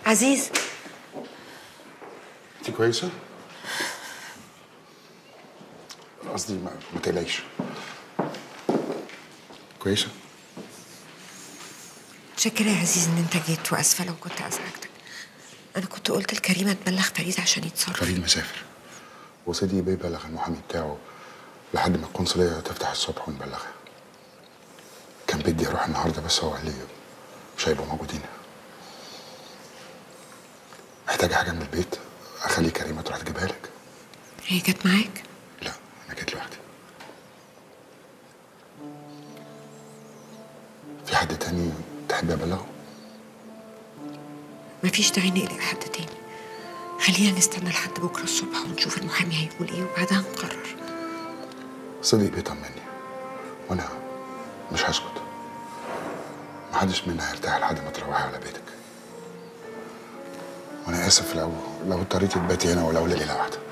عزيز انت كويسه قصدي ما, ما تقلقيش كويسه متشكرة يا عزيز ان انت جيت واسفة لو كنت ازعجتك انا كنت قلت لكريمة تبلغ فريد عشان يتصرف فريد مسافر وسيدي بيبلغ المحامي بتاعه لحد ما القنصليه تفتح الصبح ونبلغها كان بدي اروح النهارده بس هو قال لي مش هيبقوا موجودين محتاجه حاجه من البيت اخلي كريمه تروح تجيبها لك هي جت معاك لا انا جيت لوحدي في حد تاني تحبي ابلغه مفيش داعي نقلق حد تاني خلينا نستنى لحد بكرة الصبح ونشوف المحامي هيقول ايه وبعدها نقرر صديق بيطمني وانا مش هسكت محدش منا هيرتاح لحد ما تروحي على بيتك وانا اسف لو لو اضطريتي تباتي هنا ولو ليله واحده